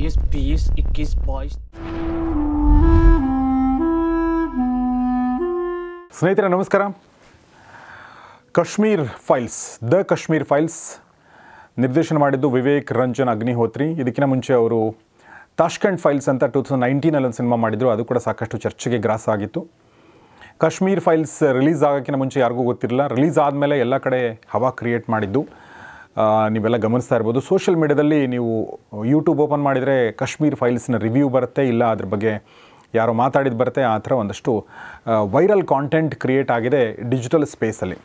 बीस बीस इक्कीस बाईस ಸ್ನೇಹಿತರೆ ನಮಸ್ಕಾರ Kashmir files the Kashmir files ನಿರ್ದೇಶನ ಮಾಡಿದ್ದು ವಿವೇಕ್ ರಂಜನ್ ಅಗ್ನಿಹೋತ್ರಿ ಇದಕ್ಕಿಂತ ಮುಂಚೆ ಅವರು ತಾಷ್ಕೆಂಟ್ ಫೈಲ್ಸ್ ಅಂತ ಟೂ ತೌಸಂಡ್ ನೈನ್ಟೀನಲ್ಲಿ ಒಂದು ಸಿನಿಮಾ ಮಾಡಿದರು ಅದು ಕೂಡ ಸಾಕಷ್ಟು ಚರ್ಚೆಗೆ ಗ್ರಾಸ ಆಗಿತ್ತು ಕಾಶ್ಮೀರ್ ಫೈಲ್ಸ್ ರಿಲೀಸ್ ಆಗೋಕ್ಕಿಂತ ಮುಂಚೆ ಯಾರಿಗೂ ಗೊತ್ತಿರಲಿಲ್ಲ ರಿಲೀಸ್ ಆದಮೇಲೆ ಎಲ್ಲ ಕಡೆ ಹವಾ ಕ್ರಿಯೇಟ್ ಮಾಡಿದ್ದು ಆ, ನೀವೆಲ್ಲ ಗಮನಿಸ್ತಾ ಇರ್ಬೋದು ಸೋಷಿಯಲ್ ಮೀಡ್ಯಾದಲ್ಲಿ ನೀವು ಯೂಟ್ಯೂಬ್ ಓಪನ್ ಮಾಡಿದರೆ ಕಾಶ್ಮೀರ್ ಫೈಲ್ಸ್ನ ರಿವ್ಯೂ ಬರುತ್ತೆ ಇಲ್ಲ ಅದ್ರ ಬಗ್ಗೆ ಯಾರೋ ಮಾತಾಡಿದ್ದು ಬರುತ್ತೆ ಆ ಥರ ಒಂದಷ್ಟು ವೈರಲ್ ಕಾಂಟೆಂಟ್ ಕ್ರಿಯೇಟ್ ಆಗಿದೆ ಡಿಜಿಟಲ್ ಸ್ಪೇಸಲ್ಲಿ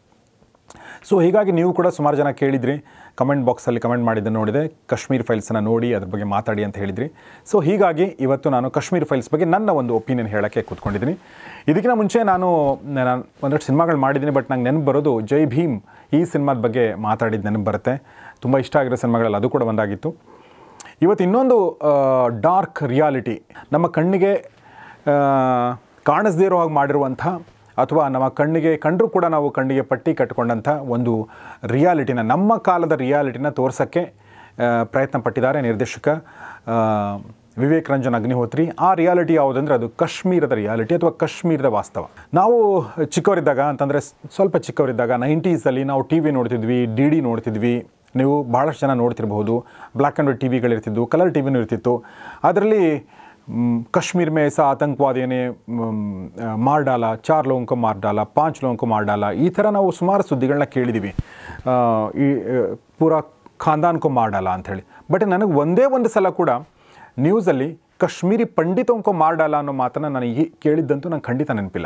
ಸೊ ಹೀಗಾಗಿ ನೀವು ಕೂಡ ಸುಮಾರು ಜನ ಕೇಳಿದ್ರಿ ಕಮೆಂಟ್ ಬಾಕ್ಸಲ್ಲಿ ಕಮೆಂಟ್ ಮಾಡಿದ್ದನ್ನು ನೋಡಿದೆ ಕಾಶ್ಮೀರ್ ಫೈಲ್ಸನ್ನು ನೋಡಿ ಅದ್ರ ಬಗ್ಗೆ ಮಾತಾಡಿ ಅಂತ ಹೇಳಿದ್ರಿ ಸೊ ಹೀಗಾಗಿ ಇವತ್ತು ನಾನು ಕಾಶ್ಮೀರ್ ಫೈಲ್ಸ್ ಬಗ್ಗೆ ನನ್ನ ಒಂದು ಒಪಿನಿಯನ್ ಹೇಳೋಕ್ಕೆ ಕೂತ್ಕೊಂಡಿದ್ದೀನಿ ಇದಕ್ಕಿಂತ ಮುಂಚೆ ನಾನು ನಾನು ಒಂದಷ್ಟು ಸಿನಿಮಾಗಳು ಮಾಡಿದ್ದೀನಿ ಬಟ್ ನಂಗೆ ನೆನಪು ಬರೋದು ಜೈ ಭೀಮ್ ಈ ಸಿನಿಮಾದ ಬಗ್ಗೆ ಮಾತಾಡಿದ ನೆನಪು ಬರುತ್ತೆ ತುಂಬ ಇಷ್ಟ ಆಗಿರೋ ಸಿನಿಮಾಗಳಲ್ಲಿ ಅದು ಕೂಡ ಒಂದಾಗಿತ್ತು ಇವತ್ತು ಇನ್ನೊಂದು ಡಾರ್ಕ್ ರಿಯಾಲಿಟಿ ನಮ್ಮ ಕಣ್ಣಿಗೆ ಆ, ಕಾಣಿಸ್ದೇ ಇರೋ ಹಾಗೆ ಮಾಡಿರುವಂಥ ಅಥವಾ ನಮ್ಮ ಕಣ್ಣಿಗೆ ಕಂಡರೂ ಕೂಡ ನಾವು ಕಣ್ಣಿಗೆ ಪಟ್ಟಿ ಕಟ್ಟಿಕೊಂಡಂಥ ಒಂದು ರಿಯಾಲಿಟಿನ ನಮ್ಮ ಕಾಲದ ರಿಯಾಲಿಟಿನ ತೋರ್ಸೋಕ್ಕೆ ಆ, ಪ್ರಯತ್ನ ಪಟ್ಟಿದ್ದಾರೆ ನಿರ್ದೇಶಕ ಆ, ವಿವೇಕ್ ರಂಜನ್ ಅಗ್ನಿಹೋತ್ರಿ ಆ ರಿಯಾಲಿಟಿ ಯಾವುದಂದ್ರೆ ಅದು ಕಾಶ್ಮೀರದ ರಿಯಾಲಿಟಿ ಅಥವಾ ಕಾಶ್ಮೀರದ ವಾಸ್ತವ ನಾವು ಚಿಕ್ಕವರಿದ್ದಾಗ ಅಂತಂದರೆ ಸ್ವಲ್ಪ ಚಿಕ್ಕವರಿದ್ದಾಗ ನೈಂಟೀಸಲ್ಲಿ ನಾವು ಟಿ ವಿ ನೋಡ್ತಿದ್ವಿ ಡಿ ಡಿ ನೋಡ್ತಿದ್ವಿ ನೀವು ಭಾಳಷ್ಟು ಜನ ನೋಡ್ತಿರ್ಬೋದು ಬ್ಲ್ಯಾಕ್ ಆ್ಯಂಡ್ ವೈಟ್ ಟಿ ವಿಗಳಿರ್ತಿದ್ವು ಕಲರ್ ಟಿ ವಿನೂ ಇರ್ತಿತ್ತು ಅದರಲ್ಲಿ ಮ್, ಕಾಶ್ಮೀರ್ में ऐसा आतंकवादी ने ಮಾರ್ ಡಾಲ ಚಾರ್ ಲೋಂಕೊ ಮಾರ್ ಡಾಲ ಪಾಂಚ್ ಲೋಂಕೊ ಮಾರ್ ಡಾಲ ಈ ಥರ ನಾವು ಸುಮಾರು ಸುದ್ದಿಗಳನ್ನ ಕೇಳಿದ್ದೀವಿ ಆ, ಈ ಆ, ಪೂರಾ ಖಾನ್ದಾನ್ಕೊ ಮಾರ್ ಡಾಲ ಅಂಥೇಳಿ ಬಟ್ ನನಗೆ ಒಂದೇ ಒಂದು ಸಲ ಕೂಡ ನ್ಯೂಸಲ್ಲಿ ಕಾಶ್ಮೀರಿ ಪಂಡಿತೋಂಕೊ ಮಾರ್ ಡಾಲ ಅನ್ನೋ ಮಾತನ್ನು ನಾನು ಈ ಕೇಳಿದ್ದಂತೂ ನಂಗೆ ಖಂಡಿತ ನೆನಪಿಲ್ಲ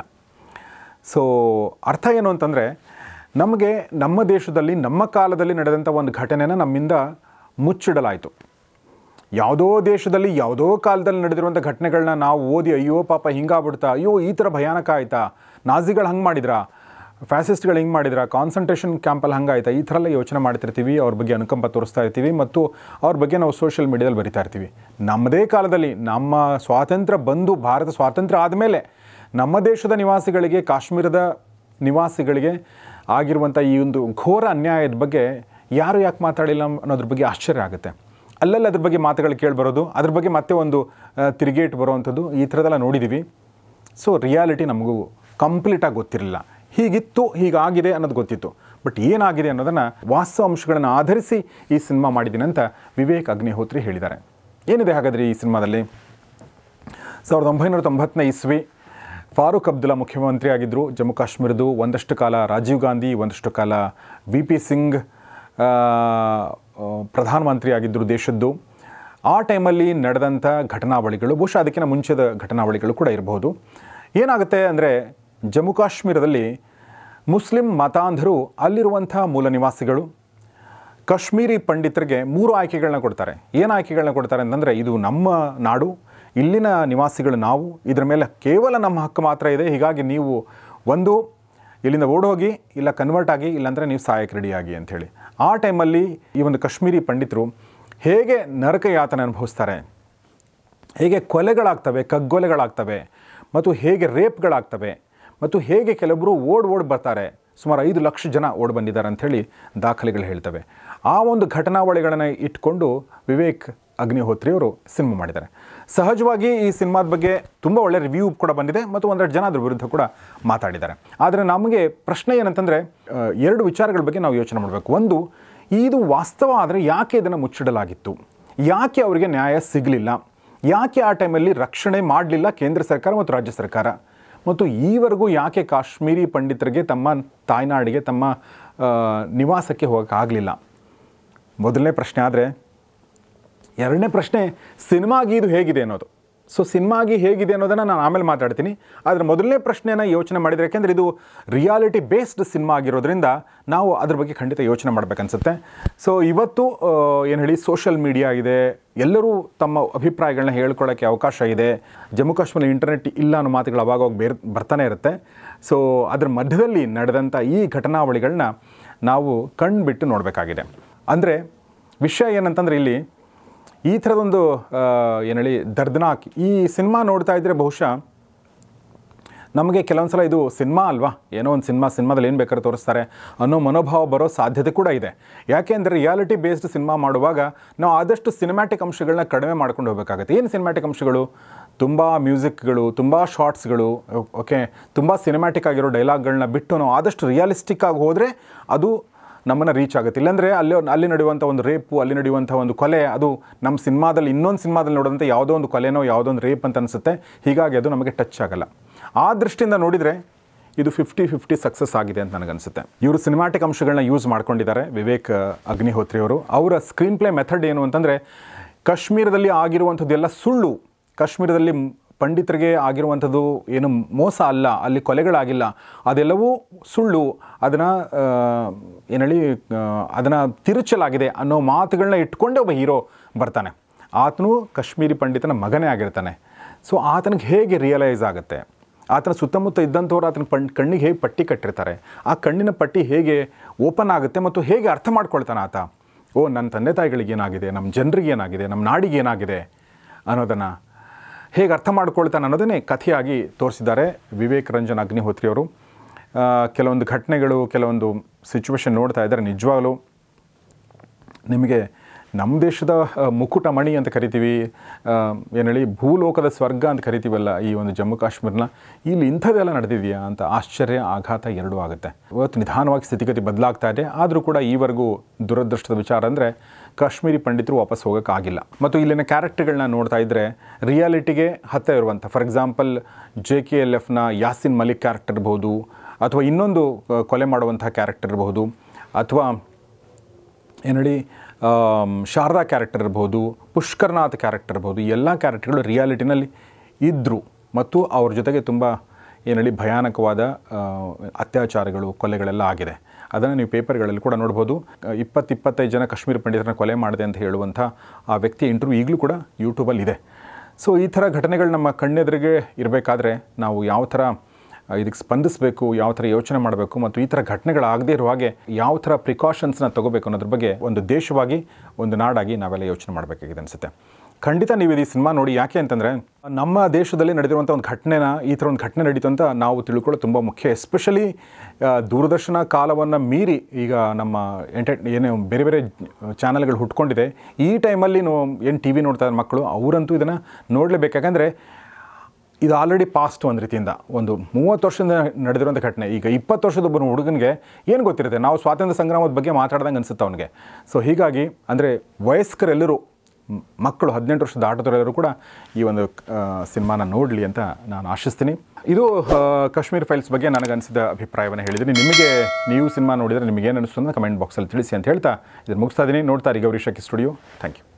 ಸೊ ಅರ್ಥ ಏನು ಅಂತಂದರೆ ನಮಗೆ ನಮ್ಮ ದೇಶದಲ್ಲಿ ನಮ್ಮ ಕಾಲದಲ್ಲಿ ನಡೆದಂಥ ಒಂದು ಘಟನೆನ ನಮ್ಮಿಂದ ಮುಚ್ಚಿಡಲಾಯಿತು ಯಾವುದೋ ದೇಶದಲ್ಲಿ ಯಾವುದೋ ಕಾಲದಲ್ಲಿ ನಡೆದಿರುವಂಥ ಘಟನೆಗಳನ್ನ ನಾವು ಓದಿ ಅಯ್ಯೋ ಪಾಪ ಹಿಂಗಾಗ್ಬಿಡ್ತಾ ಅಯ್ಯೋ ಈ ಥರ ಭಯಾನಕ ಆಯ್ತಾ ನಾಜಿಗಳು ಹಂಗೆ ಮಾಡಿದ್ರಾ ಫ್ಯಾಸಿಸ್ಟ್ಗಳು ಹಿಂಗೆ ಮಾಡಿದ್ರಾ ಕಾನ್ಸಂಟ್ರೇಷನ್ ಕ್ಯಾಂಪಲ್ಲಿ ಹಂಗಾಯ್ತಾ ಈ ಥರ ಎಲ್ಲ ಯೋಚನೆ ಮಾಡ್ತಿರ್ತೀವಿ ಅವ್ರ ಬಗ್ಗೆ ಅನುಕಂಪ ತೋರಿಸ್ತಾ ಇರ್ತೀವಿ ಮತ್ತು ಅವ್ರ ಬಗ್ಗೆ ನಾವು ಸೋಷಿಯಲ್ ಮೀಡಿಯಾದಲ್ಲಿ ಬರಿತಾ ಇರ್ತೀವಿ ನಮ್ಮದೇ ಕಾಲದಲ್ಲಿ ನಮ್ಮ ಸ್ವಾತಂತ್ರ್ಯ ಬಂದು ಭಾರತ ಸ್ವಾತಂತ್ರ್ಯ ಆದಮೇಲೆ ನಮ್ಮ ದೇಶದ ನಿವಾಸಿಗಳಿಗೆ ಕಾಶ್ಮೀರದ ನಿವಾಸಿಗಳಿಗೆ ಆಗಿರುವಂಥ ಈ ಒಂದು ಘೋರ ಅನ್ಯಾಯದ ಬಗ್ಗೆ ಯಾರು ಯಾಕೆ ಮಾತಾಡಿಲ್ಲ ಅನ್ನೋದ್ರ ಬಗ್ಗೆ ಆಶ್ಚರ್ಯ ಆಗುತ್ತೆ ಅಲ್ಲಲ್ಲಿ ಅದ್ರ ಬಗ್ಗೆ ಮಾತುಗಳು ಕೇಳಿಬರೋದು ಅದ್ರ ಬಗ್ಗೆ ಮತ್ತೆ ಒಂದು ಆ, ತಿರುಗೇಟು ಬರುವಂಥದ್ದು ಈ ಥರದ್ದೆಲ್ಲ ನೋಡಿದ್ದೀವಿ ಸೊ ರಿಯಾಲಿಟಿ ನಮಗೂ ಕಂಪ್ಲೀಟಾಗಿ ಗೊತ್ತಿರಲಿಲ್ಲ ಹೀಗಿತ್ತು ಹೀಗಾಗಿದೆ ಅನ್ನೋದು ಗೊತ್ತಿತ್ತು ಬಟ್ ಏನಾಗಿದೆ ಅನ್ನೋದನ್ನು ವಾಸ್ತವ ಅಂಶಗಳನ್ನು ಆಧರಿಸಿ ಈ ಸಿನಿಮಾ ಮಾಡಿದ್ದೀನಿ ಅಂತ ವಿವೇಕ್ ಅಗ್ನಿಹೋತ್ರಿ ಹೇಳಿದ್ದಾರೆ ಏನಿದೆ ಹಾಗಾದರೆ ಈ ಸಿನಿಮಾದಲ್ಲಿ ಸಾವಿರದ ಒಂಬೈನೂರ ತೊಂಬತ್ತನೇ ಇಸ್ವಿ ಫಾರೂಕ್ ಅಬ್ದುಲ್ಲಾ ಮುಖ್ಯಮಂತ್ರಿ ಆಗಿದ್ದರು ಜಮ್ಮು ಕಾಶ್ಮೀರದ್ದು ಒಂದಷ್ಟು ಕಾಲ ರಾಜೀವ್ ಗಾಂಧಿ ಒಂದಷ್ಟು ಕಾಲ ವಿ ಪಿ ಸಿಂಗ್ ಆ, ಆ, ಪ್ರಧಾನಮಂತ್ರಿ ಆಗಿದ್ದರು ದೇಶದ್ದು ಆ ಟೈಮಲ್ಲಿ ನಡೆದಂಥ ಘಟನಾವಳಿಗಳು ಬಹುಶಃ ಅದಕ್ಕಿಂತ ಮುಂಚೆದ ಘಟನಾವಳಿಗಳು ಕೂಡ ಇರಬಹುದು ಏನಾಗುತ್ತೆ ಅಂದರೆ ಜಮ್ಮು ಕಾಶ್ಮೀರದಲ್ಲಿ ಮುಸ್ಲಿಂ ಮತಾಂಧರು ಅಲ್ಲಿರುವಂಥ ಮೂಲ ನಿವಾಸಿಗಳು ಕಾಶ್ಮೀರಿ ಪಂಡಿತರಿಗೆ ಮೂರು ಆಯ್ಕೆಗಳನ್ನ ಕೊಡ್ತಾರೆ ಏನು ಆಯ್ಕೆಗಳನ್ನ ಕೊಡ್ತಾರೆ ಅಂತಂದರೆ ಇದು ನಮ್ಮ ನಾಡು ಇಲ್ಲಿನ ನಿವಾಸಿಗಳು ನಾವು ಇದರ ಮೇಲೆ ಕೇವಲ ನಮ್ಮ ಹಕ್ಕು ಮಾತ್ರ ಇದೆ ಹೀಗಾಗಿ ನೀವು ಒಂದು ಇಲ್ಲಿಂದ ಓಡೋಗಿ ಇಲ್ಲ ಕನ್ವರ್ಟ್ ಆಗಿ ಇಲ್ಲಾಂದರೆ ನೀವು ಸಾಯಕ್ಕೆ ರೆಡಿಯಾಗಿ ಅಂಥೇಳಿ ಆ ಟೈಮಲ್ಲಿ ಈ ಒಂದು ಕಾಶ್ಮೀರಿ ಪಂಡಿತರು ಹೇಗೆ ನರಕ ಯಾತನೆ ಅನುಭವಿಸ್ತಾರೆ ಹೇಗೆ ಕೊಲೆಗಳಾಗ್ತವೆ ಕಗ್ಗೊಲೆಗಳಾಗ್ತವೆ ಮತ್ತು ಹೇಗೆ ರೇಪ್ಗಳಾಗ್ತವೆ ಮತ್ತು ಹೇಗೆ ಕೆಲವೊಬ್ಬರು ಓಡ್ ಓಡ್ ಬರ್ತಾರೆ ಸುಮಾರು ಐದು ಲಕ್ಷ ಜನ ಓಡ್ ಬಂದಿದ್ದಾರೆ ಅಂಥೇಳಿ ದಾಖಲೆಗಳು ಹೇಳ್ತವೆ ಆ ಒಂದು ಘಟನಾವಳಿಗಳನ್ನು ಇಟ್ಕೊಂಡು ವಿವೇಕ್ ಅಗ್ನಿಹೋತ್ರಿ ಅವರು ಸಿನಿಮಾ ಮಾಡಿದ್ದಾರೆ ಸಹಜವಾಗಿ ಈ ಸಿನಿಮಾದ ಬಗ್ಗೆ ತುಂಬ ಒಳ್ಳೆ ರಿವ್ಯೂ ಕೂಡ ಬಂದಿದೆ ಮತ್ತು ಒಂದೆರಡು ಜನ ಅದ್ರ ವಿರುದ್ಧ ಕೂಡ ಮಾತಾಡಿದ್ದಾರೆ ಆದರೆ ನಮಗೆ ಪ್ರಶ್ನೆ ಏನಂತಂದರೆ ಆ, ಎರಡು ವಿಚಾರಗಳ ಬಗ್ಗೆ ನಾವು ಯೋಚನೆ ಮಾಡಬೇಕು ಒಂದು ಇದು ವಾಸ್ತವ ಆದರೆ ಯಾಕೆ ಇದನ್ನು ಮುಚ್ಚಿಡಲಾಗಿತ್ತು ಯಾಕೆ ಅವರಿಗೆ ನ್ಯಾಯ ಸಿಗಲಿಲ್ಲ ಯಾಕೆ ಆ ಟೈಮಲ್ಲಿ ರಕ್ಷಣೆ ಮಾಡಲಿಲ್ಲ ಕೇಂದ್ರ ಸರ್ಕಾರ ಮತ್ತು ರಾಜ್ಯ ಸರ್ಕಾರ ಮತ್ತು ಈವರೆಗೂ ಯಾಕೆ ಕಾಶ್ಮೀರಿ ಪಂಡಿತರಿಗೆ ತಮ್ಮ ತಾಯ್ನಾಡಿಗೆ ತಮ್ಮ ಆ, ನಿವಾಸಕ್ಕೆ ಹೋಗೋಕ್ಕಾಗಲಿಲ್ಲ ಮೊದಲನೇ ಪ್ರಶ್ನೆ ಆದರೆ ಎರಡನೇ ಪ್ರಶ್ನೆ ಸಿನಿಮಾಗಿ ಇದು ಹೇಗಿದೆ ಅನ್ನೋದು ಸೊ ಸಿನಿಮಾಗಿ ಹೇಗಿದೆ ಅನ್ನೋದನ್ನು ನಾನು ಆಮೇಲೆ ಮಾತಾಡ್ತೀನಿ ಆದರೆ ಮೊದಲನೇ ಪ್ರಶ್ನೆನ ಯೋಚನೆ ಮಾಡಿದರೆ ಯಾಕೆಂದರೆ ಇದು ರಿಯಾಲಿಟಿ ಬೇಸ್ಡ್ ಸಿನಿಮಾ ಆಗಿರೋದ್ರಿಂದ ನಾವು ಅದ್ರ ಬಗ್ಗೆ ಖಂಡಿತ ಯೋಚನೆ ಮಾಡಬೇಕನ್ಸುತ್ತೆ ಸೊ ಇವತ್ತು ಏನು ಹೇಳಿ ಸೋಷಿಯಲ್ ಮೀಡಿಯಾ ಇದೆ ಎಲ್ಲರೂ ತಮ್ಮ ಅಭಿಪ್ರಾಯಗಳನ್ನ ಹೇಳ್ಕೊಳ್ಳೋಕ್ಕೆ ಅವಕಾಶ ಇದೆ ಜಮ್ಮು ಕಾಶ್ಮೀರ ಇಂಟರ್ನೆಟ್ ಇಲ್ಲ ಅನ್ನೋ ಮಾತುಗಳು ಅವಾಗ ಬೇರೆ ಬರ್ತಾನೆ ಇರುತ್ತೆ ಸೊ ಅದ್ರ ಮಧ್ಯದಲ್ಲಿ ನಡೆದಂಥ ಈ ಘಟನಾವಳಿಗಳನ್ನ ನಾವು ಕಣ್ಬಿಟ್ಟು ನೋಡಬೇಕಾಗಿದೆ ಅಂದರೆ ವಿಷಯ ಏನಂತಂದರೆ ಇಲ್ಲಿ ಈ ಥರದೊಂದು ಏನು ಹೇಳಿ ದರ್ದನಾಕ್ ಈ ಸಿನಿಮಾ ನೋಡ್ತಾ ಇದ್ದರೆ ಬಹುಶಃ ನಮಗೆ ಕೆಲವೊಂದು ಸಲ ಇದು ಸಿನಿಮಾ ಅಲ್ವಾ ಏನೋ ಒಂದು ಸಿನಿಮಾ ಸಿನಿಮಾದಲ್ಲಿ ಏನು ಬೇಕಾದ್ರೂ ತೋರಿಸ್ತಾರೆ ಅನ್ನೋ ಮನೋಭಾವ ಬರೋ ಸಾಧ್ಯತೆ ಕೂಡ ಇದೆ ಯಾಕೆಂದರೆ ರಿಯಾಲಿಟಿ ಬೇಸ್ಡ್ ಸಿನಿಮಾ ಮಾಡುವಾಗ ನಾವು ಆದಷ್ಟು ಸಿನಿಮ್ಯಾಟಿಕ್ ಅಂಶಗಳನ್ನ ಕಡಿಮೆ ಮಾಡ್ಕೊಂಡು ಹೋಗಬೇಕಾಗುತ್ತೆ ಏನು ಸಿನಿಮ್ಯಾಟಿಕ್ ಅಂಶಗಳು ತುಂಬ ಮ್ಯೂಸಿಕ್ಗಳು ತುಂಬ ಶಾರ್ಟ್ಸ್ಗಳು ಓಕೆ ತುಂಬ ಸಿನಿಮ್ಯಾಟಿಕ್ ಆಗಿರೋ ಡೈಲಾಗ್ಗಳನ್ನ ಬಿಟ್ಟು ನಾವು ಆದಷ್ಟು ರಿಯಾಲಿಸ್ಟಿಕ್ ಆಗಿ ಹೋದರೆ ಅದು ನಮ್ಮನ್ನು ರೀಚ್ ಆಗುತ್ತೆ ಇಲ್ಲಾಂದರೆ ಅಲ್ಲಿ ಅಲ್ಲಿ ನಡೆಯುವಂಥ ಒಂದು ರೇಪು ಅಲ್ಲಿ ನಡೆಯುವಂಥ ಒಂದು ಕೊಲೆ ಅದು ನಮ್ಮ ಸಿನಿಮಾದಲ್ಲಿ ಇನ್ನೊಂದು ಸಿನಿಮಾದಲ್ಲಿ ನೋಡೋದಂಥ ಯಾವುದೋ ಒಂದು ಕೊಲೆನೋ ಯಾವುದೋ ಒಂದು ರೇಪ್ ಅಂತ ಅನಿಸುತ್ತೆ ಹೀಗಾಗಿ ಅದು ನಮಗೆ ಟಚ್ ಆಗಲ್ಲ ಆ ದೃಷ್ಟಿಯಿಂದ ನೋಡಿದರೆ ಇದು ಫಿಫ್ಟಿ ಫಿಫ್ಟಿ ಸಕ್ಸಸ್ ಆಗಿದೆ ಅಂತ ನನಗನ್ಸುತ್ತೆ ಇವರು ಸಿನಿಮಾಟಿಕ್ ಅಂಶಗಳನ್ನ ಯೂಸ್ ಮಾಡ್ಕೊಂಡಿದ್ದಾರೆ ವಿವೇಕ್ ಅಗ್ನಿಹೋತ್ರಿ ಅವರು ಅವರ ಸ್ಕ್ರೀನ್ ಪ್ಲೇ ಮೆಥಡ್ ಏನು ಅಂತಂದರೆ ಕಾಶ್ಮೀರದಲ್ಲಿ ಆಗಿರುವಂಥದ್ದೆಲ್ಲ ಸುಳ್ಳು ಕಾಶ್ಮೀರದಲ್ಲಿ ಪಂಡಿತರಿಗೆ ಆಗಿರುವಂಥದ್ದು ಏನು ಮೋಸ ಅಲ್ಲ ಅಲ್ಲಿ ಕೊಲೆಗಳಾಗಿಲ್ಲ ಅದೆಲ್ಲವೂ ಸುಳ್ಳು ಅದನ್ನು ಏನು ಹೇಳಿ ಅದನ್ನು ತಿರುಚಲಾಗಿದೆ ಅನ್ನೋ ಮಾತುಗಳನ್ನ ಇಟ್ಕೊಂಡೇ ಒಬ್ಬ ಹೀರೋ ಬರ್ತಾನೆ ಆತನು ಕಾಶ್ಮೀರಿ ಪಂಡಿತನ ಮಗನೇ ಆಗಿರ್ತಾನೆ ಸೊ ಆತನಿಗೆ ಹೇಗೆ ರಿಯಲೈಸ್ ಆಗುತ್ತೆ ಆತನ ಸುತ್ತಮುತ್ತ ಇದ್ದಂಥವ್ರು ಆತನ ಪಣ್ ಕಣ್ಣಿಗೆ ಹೇಗೆ ಪಟ್ಟಿ ಕಟ್ಟಿರ್ತಾರೆ ಆ ಕಣ್ಣಿನ ಪಟ್ಟಿ ಹೇಗೆ ಓಪನ್ ಆಗುತ್ತೆ ಮತ್ತು ಹೇಗೆ ಅರ್ಥ ಮಾಡ್ಕೊಳ್ತಾನೆ ಆತ ಓ ನನ್ನ ತಂದೆ ತಾಯಿಗಳಿಗೆ ಏನಾಗಿದೆ ನಮ್ಮ ಜನರಿಗೆ ಏನಾಗಿದೆ ನಮ್ಮ ನಾಡಿಗೆ ಏನಾಗಿದೆ ಅನ್ನೋದನ್ನು ಹೇಗೆ ಅರ್ಥ ಮಾಡ್ಕೊಳ್ತಾನೆ ಅನ್ನೋದನ್ನೇ ಕಥೆಯಾಗಿ ತೋರಿಸಿದ್ದಾರೆ ವಿವೇಕ್ ರಂಜನ್ ಅಗ್ನಿಹೋತ್ರಿ ಅವರು ಆ, ಕೆಲವೊಂದು ಘಟನೆಗಳು ಕೆಲವೊಂದು ಸಿಚುವೇಶನ್ ನೋಡ್ತಾ ಇದ್ದಾರೆ ನಿಜವಾಗಲೂ ನಿಮಗೆ ನಮ್ಮ ದೇಶದ ಆ, ಮುಕುಟ ಮಣಿ ಅಂತ ಕರಿತೀವಿ ಆ, ಏನು ಹೇಳಿ ಭೂಲೋಕದ ಸ್ವರ್ಗ ಅಂತ ಕರಿತೀವಲ್ಲ ಈ ಒಂದು ಜಮ್ಮು ಕಾಶ್ಮೀರನ ಇಲ್ಲಿ ಇಂಥದ್ದೆಲ್ಲ ನಡೆದಿದೆಯಾ ಅಂತ ಆಶ್ಚರ್ಯ ಆಘಾತ ಎರಡೂ ಆಗುತ್ತೆ ಇವತ್ತು ನಿಧಾನವಾಗಿ ಸ್ಥಿತಿಗತಿ ಬದಲಾಗ್ತಾ ಇದೆ ಆದರೂ ಕೂಡ ಈವರೆಗೂ ದುರದೃಷ್ಟದ ವಿಚಾರ ಅಂದರೆ ಕಾಶ್ಮೀರಿ ಪಂಡಿತರು ವಾಪಸ್ ಹೋಗೋಕ್ಕಾಗಿಲ್ಲ ಮತ್ತು ಇಲ್ಲಿನ ಕ್ಯಾರೆಕ್ಟರ್ಗಳನ್ನ ನೋಡ್ತಾ ಇದ್ದರೆ ರಿಯಾಲಿಟಿಗೆ ಹತ್ತ ಇರುವಂಥ for example J K L ಎಫ್ನ ಯಾಸಿನ್ ಮಲಿಕ್ ಕ್ಯಾರೆಕ್ಟರ್ ಇರ್ಬೋದು ಅಥವಾ ಇನ್ನೊಂದು ಆ, ಕೊಲೆ ಮಾಡುವಂಥ ಕ್ಯಾರೆಕ್ಟರ್ ಇರ್ಬೋದು ಅಥವಾ ಏನು ಹೇಳಿ ಆಮ್, ಶಾರದಾ ಕ್ಯಾರೆಕ್ಟರ್ ಇರ್ಬೋದು ಪುಷ್ಕರ್ನಾಥ್ ಕ್ಯಾರೆಕ್ಟರ್ ಇರ್ಬೋದು ಈ ಎಲ್ಲ ಕ್ಯಾರೆಕ್ಟರ್ಗಳು ರಿಯಾಲಿಟಿನಲ್ಲಿ ಇದ್ದರು ಮತ್ತು ಅವ್ರ ಜೊತೆಗೆ ತುಂಬ ಏನು ಹೇಳಿ ಭಯಾನಕವಾದ ಆ, ಅತ್ಯಾಚಾರಗಳು ಕೊಲೆಗಳೆಲ್ಲ ಆಗಿದೆ ಅದನ್ನು ನೀವು ಪೇಪರ್ಗಳಲ್ಲಿ ಕೂಡ ನೋಡ್ಬೋದು ಇಪ್ಪತ್ತು ಇಪ್ಪತ್ತೈದು ಜನ ಕಾಶ್ಮೀರ ಪಂಡಿತರನ್ನ ಕೊಲೆ ಮಾಡಿದೆ ಅಂತ ಹೇಳುವಂಥ ಆ ವ್ಯಕ್ತಿಯ ಇಂಟರ್ವ್ಯೂ ಈಗಲೂ ಕೂಡ ಯೂಟ್ಯೂಬಲ್ಲಿ ಇದೆ ಸೊ ಈ ಥರ ಘಟನೆಗಳು ನಮ್ಮ ಕಣ್ಣೆದುರಿಗೆ ಇರಬೇಕಾದ್ರೆ ನಾವು ಯಾವ ಥರ ಇದಕ್ಕೆ ಸ್ಪಂದಿಸಬೇಕು ಯಾವ ಥರ ಯೋಚನೆ ಮಾಡಬೇಕು ಮತ್ತು ಈ ಥರ ಘಟನೆಗಳಾಗದೇ ಇರುವ ಹಾಗೆ ಯಾವ ಥರ ಪ್ರಿಕಾಷನ್ಸ್ನ ತಗೋಬೇಕು ಅನ್ನೋದ್ರ ಬಗ್ಗೆ ಒಂದು ದೇಶವಾಗಿ ಒಂದು ನಾಡಾಗಿ ನಾವೆಲ್ಲ ಯೋಚನೆ ಮಾಡಬೇಕಾಗಿದೆ ಅನಿಸುತ್ತೆ ಖಂಡಿತ ನೀವು ಈ ಸಿನಿಮಾ ನೋಡಿ ಯಾಕೆ ಅಂತಂದರೆ ನಮ್ಮ ದೇಶದಲ್ಲಿ ನಡೆದಿರುವಂಥ ಒಂದು ಘಟನೆನ ಈ ಥರ ಒಂದು ಘಟನೆ ನಡೀತು ಅಂತ ನಾವು ತಿಳ್ಕೊಳ್ಳೋದು ತುಂಬ ಮುಖ್ಯ ಎಸ್ಪೆಷಲಿ ದೂರದರ್ಶನ ಕಾಲವನ್ನು ಮೀರಿ ಈಗ ನಮ್ಮ ಎಂಟರ್ ಏನು ಬೇರೆ ಬೇರೆ ಚಾನಲ್ಗಳು ಹುಟ್ಕೊಂಡಿದೆ ಈ ಟೈಮಲ್ಲಿ ನಾವು ಏನು ಟಿ ವಿ ನೋಡ್ತಾ ಇದ್ದಾರೆ ಮಕ್ಕಳು ಅವರಂತೂ ಇದನ್ನು ನೋಡಲೇಬೇಕು ಯಾಕಂದರೆ ಇದು ಆಲ್ರೆಡಿ ಪಾಸ್ಟ್ ಒಂದು ರೀತಿಯಿಂದ ಒಂದು ಮೂವತ್ತು ವರ್ಷದಿಂದ ನಡೆದಿರುವಂಥ ಘಟನೆ ಈಗ ಇಪ್ಪತ್ತು ವರ್ಷದ ಒಬ್ಬ ಹುಡುಗನಿಗೆ ಏನು ಗೊತ್ತಿರುತ್ತೆ ನಾವು ಸ್ವಾತಂತ್ರ್ಯ ಸಂಗ್ರಾಮದ ಬಗ್ಗೆ ಮಾತಾಡ್ದಂಗೆ ಅನಿಸುತ್ತೆ ಅವನಿಗೆ ಸೊ ಹೀಗಾಗಿ ಅಂದರೆ ವಯಸ್ಕರೆಲ್ಲರೂ ಮ್- ಮಕ್ಕಳು ಹದಿನೆಂಟು ವರ್ಷದ ಆಟದವರೆಲ್ಲರೂ ಕೂಡ ಈ ಒಂದು ಆ, ಸಿನಿಮಾನ ನೋಡಲಿ ಅಂತ ನಾನು ಆಶಿಸ್ತೀನಿ ಇದು ಆ, ಕಾಶ್ಮೀರ್ ಫೈಲ್ಸ್ ಬಗ್ಗೆ ನನಗನ್ಸಿದ ಅಭಿಪ್ರಾಯವನ್ನು ಹೇಳಿದ್ದೀನಿ ನಿಮಗೆ ನೀವು ಸಿನಿಮಾ ನೋಡಿದರೆ ನಿಮಗೇನು ಅನಿಸ್ತು ಅಂತ ಕಮೆಂಟ್ ಬಾಕ್ಸಲ್ಲಿ ತಿಳಿಸಿ ಅಂತ ಹೇಳ್ತಾ ಇದನ್ನು ಮುಗಿಸ್ತಾ ಇದ್ದೀನಿ ನೋಡ್ತಾ ಇರಿ Gauri Shaki studio thank you